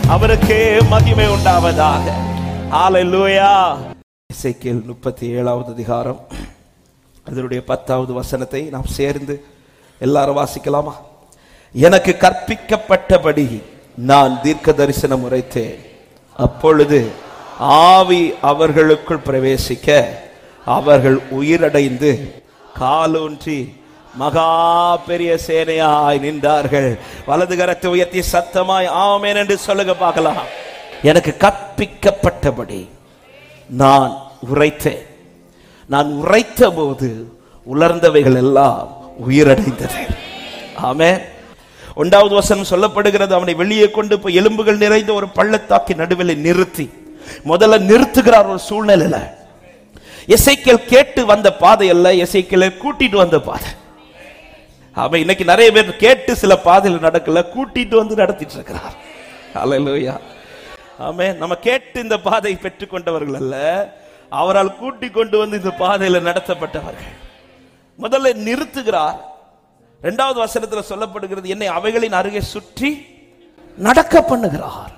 அவருக்கே மகிமை உண்டாவதாக ஹalleluya இசைக்கேல் முப்பத்தி ஏழாவது அதிகாரம் அதனுடைய பத்தாவது வசனத்தை நாம் சேர்ந்து எல்லாரும் வாசிக்கலாமா எனக்கு கற்பிக்கப்பட்டபடி நான் தீர்க்க தரிசனம் உரைத்தேன் அப்பொழுது ஆவி அவர்களுக்குள் பிரவேசிக்க அவர்கள் உயிரடைந்து காலூன்றி மகா பெரிய சேனையாய் நின்றார்கள் வலது கரத்தை உயர்த்தி சத்தமாய் ஆமேன் என்று சொல்லுங்க பார்க்கலாம் எனக்கு கற்பிக்கப்பட்டபடி நான் உரைத்தேன் நான் உரைத்த போது உலர்ந்தவைகள் எல்லாம் உயிரடைந்தது ஆமே ஒன்றாவது வசனம் சொல்லப்படுகிறது அவனை வெளியே கொண்டு போய் எலும்புகள் நிறைந்த ஒரு பள்ளத்தாக்கி நடுவில் நிறுத்தி முதல்ல நிறுத்துகிறார் ஒரு சூழ்நிலையில எசைக்கேல் கேட்டு வந்த பாதை அல்ல எசைக்கேலை கூட்டிட்டு வந்த பாதை அவன் இன்னைக்கு நிறைய பேர் கேட்டு சில பாதையில் நடக்கல கூட்டிட்டு வந்து நடத்திட்டு இருக்கிறார் அல்லேலூயா ஆமே நம்ம கேட்டு இந்த பாதை பெற்றுக்கொண்டவர்கள் அல்ல அவரால் கூட்டி கொண்டு வந்து இந்த பாதையில நடத்தப்பட்டவர்கள் முதல்ல நிறுத்துகிறார் இரண்டாவது வசனத்துல சொல்லப்படுகிறது என்னை அவைகளின் அருகே சுற்றி நடக்க பண்ணுகிறார்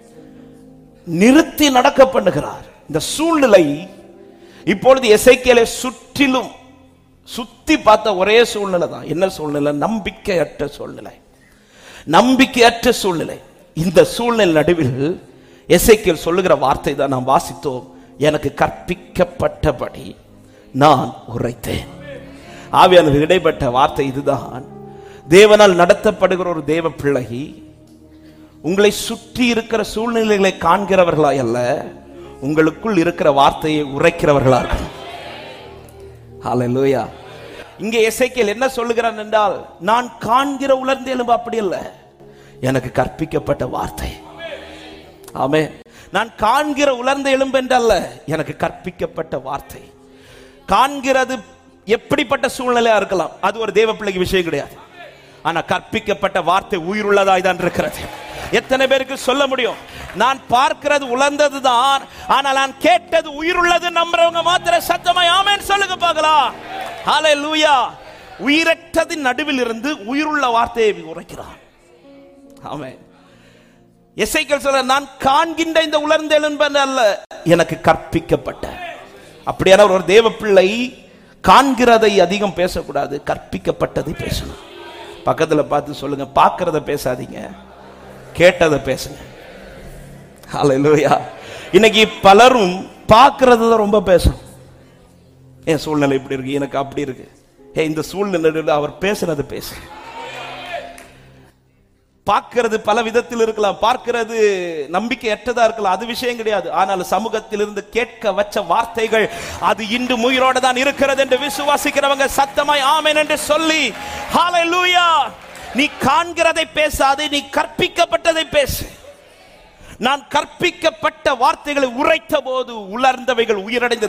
நிறுத்தி நடக்க பண்ணுகிறார் இந்த சூழ்நிலை இப்பொழுது எசைக்கேலை சுற்றிலும் சுத்தி பார்த்த ஒரே சூழ்நிலை தான் என்ன சூழ்நிலை நம்பிக்கையற்ற சூழ்நிலை நம்பிக்கையற்ற சூழ்நிலை இந்த சூழ்நிலை நடுவில் எசைக்கேல் சொல்லுகிற வார்த்தை தான் நாம் வாசித்தோம் எனக்கு கற்பிக்கப்பட்டபடி நான் உரைத்தேன் ஆவியானவர் இடைப்பட்ட வார்த்தை இதுதான் தேவனால் நடத்தப்படுகிற ஒரு தேவ பிள்ளை உங்களை சுற்றி இருக்கிற சூழ்நிலைகளை காண்கிறவர்களாய் அல்ல உங்களுக்குள் இருக்கிற வார்த்தையை உரைக்கிறவர்களா இருக்கணும் ஹalleluya இங்கே எசேக்கியேல் என்ன சொல்லுகிறான் என்றால் நான் காண்கிற உலர்ந்த எலும்பு அப்படி அல்ல எனக்கு கற்பிக்கப்பட்ட வார்த்தை ஆமே நான் காண்கிற உலர்ந்த எலும்பு என்றல்ல எனக்கு கற்பிக்கப்பட்ட வார்த்தை காண்கிறது எப்படிப்பட்ட சூழ்நிலையா இருக்கலாம் அது ஒரு தேவ பிள்ளைக்கு விஷயம் கிடையாது ஆனா கற்பிக்கப்பட்ட வார்த்தை உயிருள்ளதாய் தான் இருக்கிறது எத்தனை பேருக்கு சொல்ல முடியும் நான் பார்க்கிறது உலர்ந்தது தான் ஆனால் நான் கேட்டது உயிருள்ளது நம்புறவங்க மாத்திர சத்தமாய் ஆமென் சொல்லுங்க பார்க்கலாம் ஹalleluya உயிரற்றதின் நடுவில் இருந்து உயிருள்ள வார்த்தையை உரைக்கிறான் ஆமென் எசைக்கல் சொல்ல நான் காண்கின்ற இந்த உலர்ந்த எலும்பு அல்ல எனக்கு கற்பிக்கப்பட்ட அப்படியான ஒரு தேவ பிள்ளை காண்கிறதை அதிகம் பேசக்கூடாது கற்பிக்கப்பட்டதை பேசணும் பக்கத்துல பார்த்து சொல்லுங்க பார்க்கறத பேசாதீங்க கேட்டதை பேசுங்க ஹalleluya இன்னைக்கு பலரும் பார்க்கறது தான் ரொம்ப பேசணும் என் சூழ்நிலை இப்படி இருக்கு எனக்கு அப்படி இருக்கு ஏ இந்த சூழ்நிலையில் அவர் பேசுனது பேசு பார்க்கிறது பல விதத்தில் இருக்கலாம் பார்க்கிறது நம்பிக்கையற்றதா இருக்கலாம் அது விஷயம் கிடையாது ஆனால் சமூகத்திலிருந்து கேட்க வச்ச வார்த்தைகள் அது இன்று உயிரோட தான் இருக்கிறது என்று விசுவாசிக்கிறவங்க சத்தமாய் ஆமென் என்று சொல்லி ஹalleluya நீ காண்கிறதை பேசாதே நீ கற்பிக்கப்பட்டதை பேசு நான் கற்பிக்கப்பட்ட வார்த்தைகளை உரைத்த போது உலர்ந்தவைகள் உயிரடைந்தது